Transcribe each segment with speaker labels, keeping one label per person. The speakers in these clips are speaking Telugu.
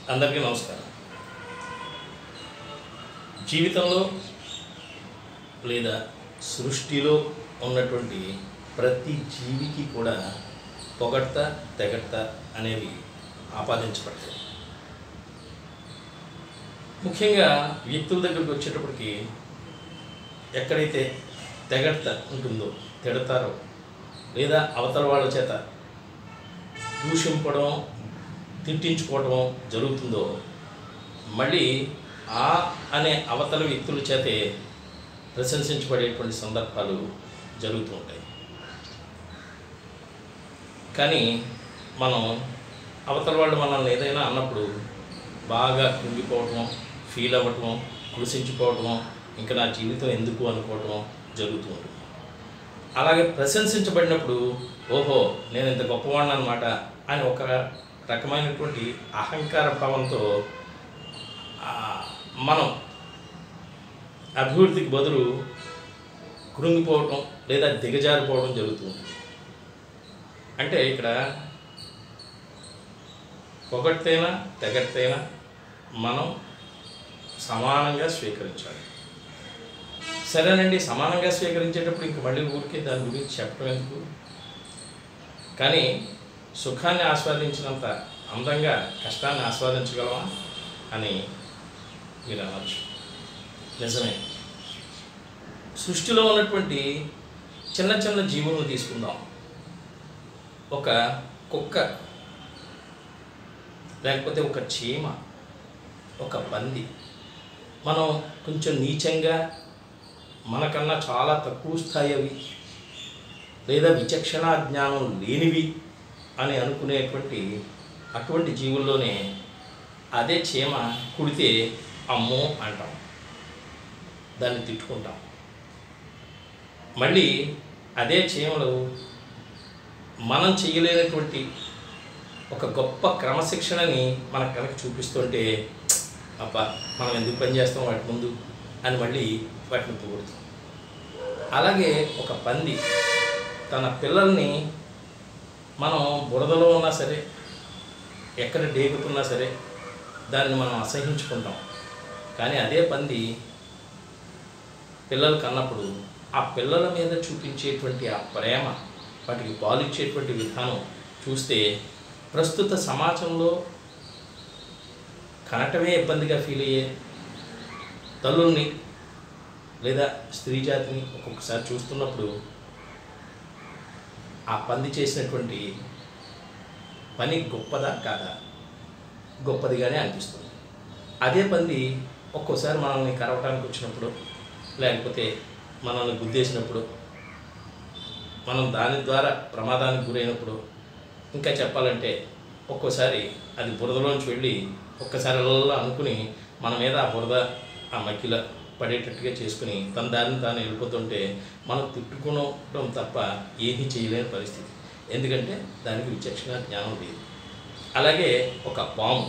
Speaker 1: అందరికీ నమస్కారం జీవితంలో లేదా సృష్టిలో ఉన్నటువంటి ప్రతి జీవికి కూడా పొగడ్త తెగడ్త అనేవి ఆపాదించబడతాయి ముఖ్యంగా వ్యక్తుల దగ్గరికి వచ్చేటప్పటికి ఎక్కడైతే తెగడ్త ఉంటుందో తిడతారో లేదా అవతల వాళ్ళ చేత దూషింపడం తిట్టించుకోవడం జరుగుతుందో మళ్ళీ ఆ అనే అవతల వ్యక్తుల చేతే ప్రశంసించబడేటువంటి సందర్భాలు జరుగుతూ ఉంటాయి కానీ మనం అవతల వాళ్ళు మనల్ని ఏదైనా అన్నప్పుడు బాగా కృంగిపోవటం ఫీల్ అవ్వటం కృషించుకోవటం ఇంకా నా జీవితం ఎందుకు అనుకోవటం జరుగుతూ ఉంటుంది అలాగే ప్రశంసించబడినప్పుడు ఓహో నేను ఇంత గొప్పవాడిని అనమాట అని ఒక రకమైనటువంటి అహంకార భావంతో ఆ, మనం అభివృద్ధికి బదులు కృంగిపోవటం లేదా దిగజారిపోవడం జరుగుతుంది అంటే ఇక్కడ పొగట్టైనా తెగట్టైనా మనం సమానంగా స్వీకరించాలి సరేనండి సమానంగా స్వీకరించేటప్పుడు ఇంక మళ్ళీ ఊరికే దాని గురించి చెప్పడం ఎందుకు కానీ సుఖాన్ని ఆస్వాదించినంత అందంగా కష్టాన్ని ఆస్వాదించగలమా అని మీరు అనవచ్చు నిజమే సృష్టిలో ఉన్నటువంటి చిన్న చిన్న జీవులను తీసుకుందాం ఒక కుక్క లేకపోతే ఒక చీమ ఒక పంది మనం కొంచెం నీచంగా మనకన్నా చాలా తక్కువ స్థాయి అవి లేదా విచక్షణ జ్ఞానం లేనివి అని అనుకునేటువంటి అటువంటి జీవుల్లోనే అదే చీమ కుడితే అమ్మో అంటాం దాన్ని తిట్టుకుంటాం మళ్ళీ అదే చీమలు మనం చేయలేనటువంటి ఒక గొప్ప క్రమశిక్షణని మనకు కనుక చూపిస్తుంటే అబ్బా మనం ఎందుకు పని చేస్తాం వాటి ముందు అని మళ్ళీ వాటిని పొగుడుతాం అలాగే ఒక పంది తన పిల్లల్ని మనం బురదలో ఉన్నా సరే ఎక్కడ డేగుతున్నా సరే దాన్ని మనం అసహించుకుంటాం కానీ అదే పంది పిల్లలు కన్నప్పుడు ఆ పిల్లల మీద చూపించేటువంటి ఆ ప్రేమ వాటికి పాలిచ్చేటువంటి విధానం చూస్తే ప్రస్తుత సమాజంలో కనటమే ఇబ్బందిగా ఫీల్ అయ్యే తల్లుల్ని లేదా స్త్రీ జాతిని ఒక్కొక్కసారి చూస్తున్నప్పుడు ఆ పంది చేసినటువంటి పని గొప్పదా కాదా గొప్పదిగానే అనిపిస్తుంది అదే పంది ఒక్కోసారి మనల్ని కరవటానికి వచ్చినప్పుడు లేకపోతే మనల్ని గుద్దేసినప్పుడు మనం దాని ద్వారా ప్రమాదానికి గురైనప్పుడు ఇంకా చెప్పాలంటే ఒక్కోసారి అది బురదలోంచి వెళ్ళి ఒక్కసారి అలా అనుకుని మన మీద ఆ బురద ఆ మక్కిల పడేటట్టుగా చేసుకుని తన దారిని తాను వెళ్ళిపోతుంటే మనం తిట్టుకోవడం తప్ప ఏమీ చేయలేని పరిస్థితి ఎందుకంటే దానికి విచక్షణ జ్ఞానం లేదు అలాగే ఒక పాము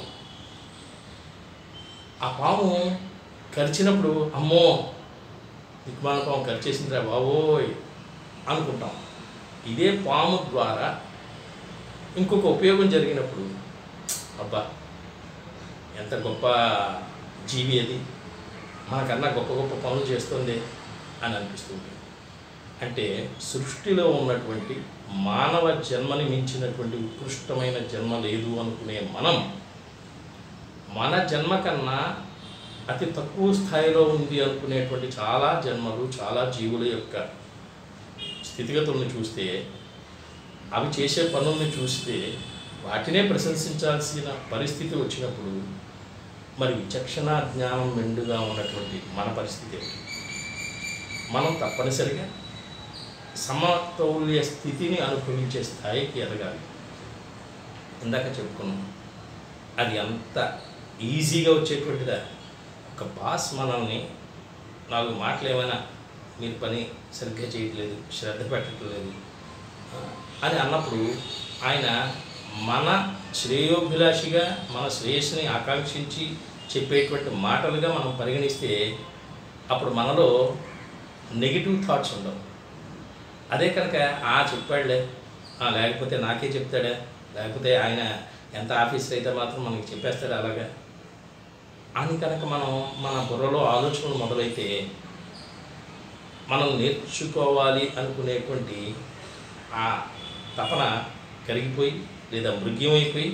Speaker 1: ఆ పాము కరిచినప్పుడు అమ్మో దిక్మాల పాము కరిచేసిందిరా బావోయ్ అనుకుంటాం ఇదే పాము ద్వారా ఇంకొక ఉపయోగం జరిగినప్పుడు అబ్బా ఎంత గొప్ప జీవి అది మనకన్నా గొప్ప గొప్ప పనులు చేస్తుంది అని అనిపిస్తుంది అంటే సృష్టిలో ఉన్నటువంటి మానవ జన్మని మించినటువంటి ఉత్కృష్టమైన జన్మ లేదు అనుకునే మనం మన జన్మ కన్నా అతి తక్కువ స్థాయిలో ఉంది అనుకునేటువంటి చాలా జన్మలు చాలా జీవుల యొక్క స్థితిగతులను చూస్తే అవి చేసే పనుల్ని చూస్తే వాటినే ప్రశంసించాల్సిన పరిస్థితి వచ్చినప్పుడు మరి విచక్షణ జ్ఞానం మెండుగా ఉన్నటువంటి మన పరిస్థితి ఏమిటి మనం తప్పనిసరిగా సమతౌల్య స్థితిని అనుభవించే స్థాయికి ఎదగాలి ఇందాక చెప్పుకున్నాం అది అంత ఈజీగా వచ్చేటువంటిదా ఒక బాస్ మనల్ని నాలుగు మాటలు ఏమైనా మీరు పని సరిగ్గా చేయట్లేదు శ్రద్ధ పెట్టట్లేదు ఆ, అని అన్నప్పుడు ఆయన మన శ్రేయోభిలాషిగా మన శ్రేయస్సుని ఆకాంక్షించి చెప్పేటువంటి మాటలుగా మనం పరిగణిస్తే అప్పుడు మనలో నెగిటివ్ థాట్స్ ఉండవు అదే కనుక ఆ చెప్పాడులే ఆ, లేకపోతే నాకే చెప్తాడా లేకపోతే ఆయన ఎంత ఆఫీసర్ అయితే మాత్రం మనకి చెప్పేస్తారు అలాగా అని కనుక మనం మన బుర్రలో ఆలోచనలు మొదలైతే మనం నేర్చుకోవాలి అనుకునేటువంటి ఆ తపన కరిగిపోయి లేదా మృగ్యమైపోయి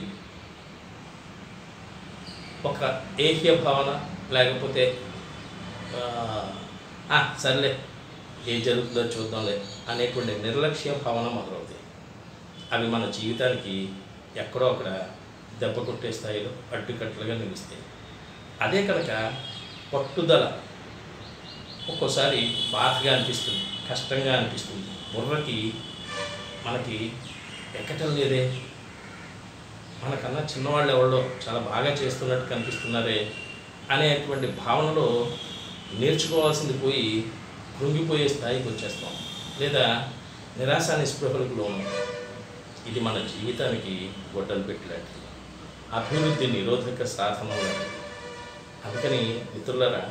Speaker 1: ఒక ఏహ్య భావన లేకపోతే ఆ, "ఆ, సర్లే ఏం జరుగుతుందో చూద్దాంలే అనేటువంటి నిర్లక్ష్య భావన మొదలవుతాయి అవి మన జీవితానికి ఎక్కడో అక్కడ దెబ్బ కొట్టే స్థాయిలో అడ్డుకట్టలుగా నిలుస్తాయి అదే కనుక పట్టుదల ఒక్కోసారి బాధగా అనిపిస్తుంది కష్టంగా అనిపిస్తుంది బుర్రకి మనకి ఎక్కటం లేదే మనకన్నా చిన్నవాళ్ళు ఎవరో చాలా బాగా చేస్తున్నట్టు కనిపిస్తున్నారే అనేటువంటి భావనలో నేర్చుకోవాల్సింది పోయి కృంగిపోయే స్థాయికి వచ్చేస్తాం లేదా నిరాశ నిస్పృహలకు లోను ఇది మన జీవితానికి గొడ్డలు పెట్టినట్టు అభివృద్ధి నిరోధక సాధనం లాంటిది అందుకని మిత్రులరా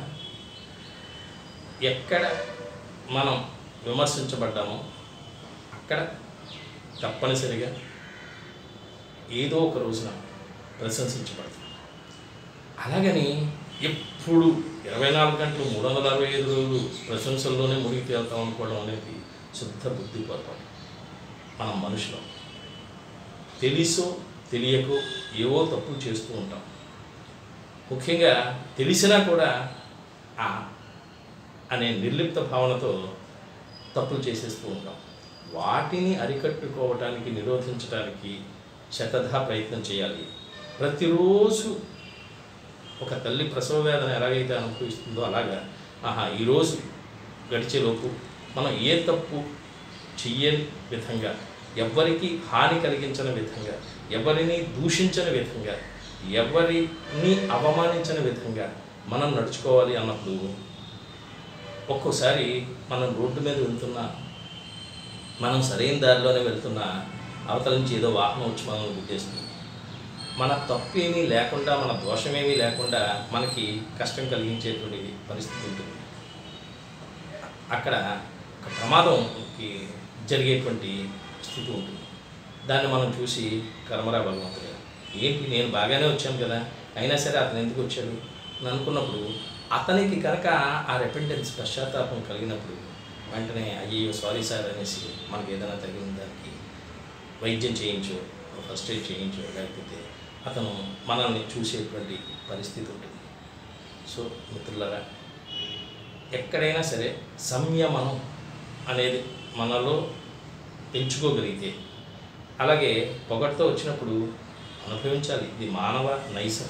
Speaker 1: ఎక్కడ మనం విమర్శించబడ్డామో అక్కడ తప్పనిసరిగా ఏదో ఒక రోజున ప్రశంసించబడతాం అలాగని ఎప్పుడు ఇరవై నాలుగు గంటలు మూడు వందల అరవై ఐదు రోజులు ప్రశంసల్లోనే మునిగి తేలుతాం అనుకోవడం అనేది శుద్ధ బుద్ధి పొరపాటు మనం మనుషులం తెలుసో తెలియకో ఏవో తప్పులు చేస్తూ ఉంటాం ముఖ్యంగా తెలిసినా కూడా ఆ అనే నిర్లిప్త భావనతో తప్పులు చేసేస్తూ ఉంటాం వాటిని అరికట్టుకోవటానికి నిరోధించడానికి శతధా ప్రయత్నం చేయాలి ప్రతిరోజు ఒక తల్లి ప్రసవ వేదన ఎలాగైతే అనుభవిస్తుందో అలాగా ఆహా ఈరోజు గడిచేలోపు మనం ఏ తప్పు చెయ్యని విధంగా ఎవ్వరికి హాని కలిగించని విధంగా ఎవరిని దూషించని విధంగా ఎవరిని అవమానించని విధంగా మనం నడుచుకోవాలి అన్నప్పుడు ఒక్కోసారి మనం రోడ్డు మీద వెళ్తున్నా మనం సరైన దారిలోనే వెళ్తున్నా అవతల నుంచి ఏదో వాహనం వచ్చి మనల్ని గుద్దేస్తుంది మన తప్పు ఏమీ లేకుండా మన దోషమేమీ లేకుండా మనకి కష్టం కలిగించేటువంటి పరిస్థితి ఉంటుంది అక్కడ ఒక ప్రమాదంకి జరిగేటువంటి స్థితి ఉంటుంది దాన్ని మనం చూసి కర్మరా భగవంతుడు ఏంటి నేను బాగానే వచ్చాను కదా అయినా సరే అతను ఎందుకు వచ్చాడు అని అనుకున్నప్పుడు అతనికి కనుక ఆ రెపెంటెన్స్ పశ్చాత్తాపం కలిగినప్పుడు వెంటనే అయ్యో సారీ సార్ అనేసి మనకి ఏదైనా తగిన దానికి వైద్యం చేయించు ఫస్ట్ ఎయిడ్ చేయించు లేకపోతే అతను మనల్ని చూసేటువంటి పరిస్థితి ఉంటుంది సో మిత్రులారా ఎక్కడైనా సరే సంయమనం అనేది మనలో పెంచుకోగలిగితే అలాగే పొగడ్తో వచ్చినప్పుడు అనుభవించాలి ఇది మానవ నైజం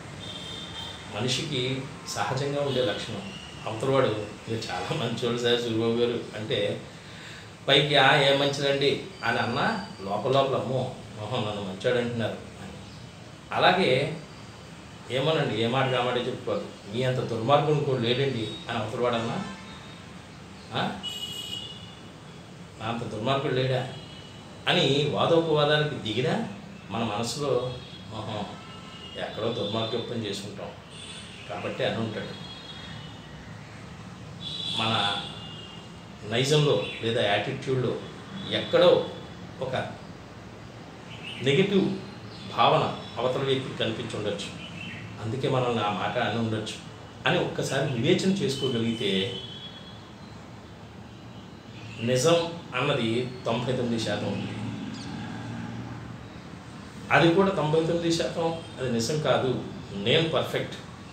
Speaker 1: మనిషికి సహజంగా ఉండే లక్షణం అవతలవాడు మీరు చాలా మంచోళ్ళు సార్ సూర్యబాబు గారు అంటే పైకి ఆ ఏ మంచిదండి అని అన్నా లోపల లోపల అమ్మో మొహం నన్ను మంచోడు అంటున్నారు అని అలాగే ఏమోనండి ఏ మాట కామాటే చెప్పుకోదు మీ అంత దుర్మార్గం కూడా లేడండి అని అవతలవాడన్నా ఆ? నా అంత దుర్మార్గుడు లేడా అని వాదోపవాదానికి దిగినా మన మనసులో మొహం ఎక్కడో దుర్మార్గం చేసుకుంటాం కాబట్టి అని ఉంటాడు మన నైజంలో లేదా యాటిట్యూడ్లో ఎక్కడో ఒక నెగిటివ్ భావన అవతల వ్యక్తికి కనిపించి ఉండొచ్చు అందుకే మనల్ని ఆ మాట అని ఉండొచ్చు అని ఒక్కసారి వివేచన చేసుకోగలిగితే నిజం అన్నది తొంభై తొమ్మిది శాతం ఉంది అది కూడా తొంభై తొమ్మిది శాతం అది నిజం కాదు నేను పర్ఫెక్ట్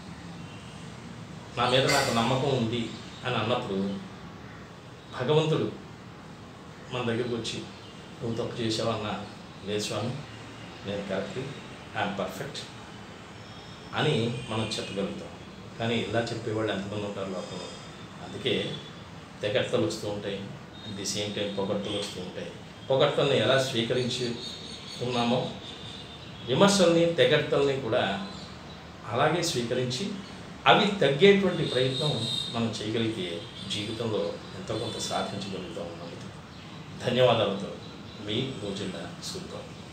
Speaker 1: నా మీద నాకు నమ్మకం ఉంది అని అన్నప్పుడు భగవంతుడు మన దగ్గరికి వచ్చి నువ్వు తప్పు చేసావన్నా లేదు స్వామి నేను కరెక్ట్ ఐఎమ్ పర్ఫెక్ట్ అని మనం చెప్పగలుగుతాం కానీ ఇలా చెప్పేవాళ్ళు ఎంతమంది ఉంటారు లోకంలో అందుకే తెగడ్తలు వస్తూ ఉంటాయి అట్ ది సేమ్ టైం పొగడ్తలు వస్తూ ఉంటాయి పొగడ్తల్ని ఎలా స్వీకరించి ఉన్నామో విమర్శల్ని తెగడ్తల్ని కూడా అలాగే స్వీకరించి అవి తగ్గేటువంటి ప్రయత్నం మనం చేయగలిగితే జీవితంలో ఎంతో కొంత సాధించగలుగుతాం ఉన్నది ధన్యవాదాలతో మీ రోజుల సూత్రం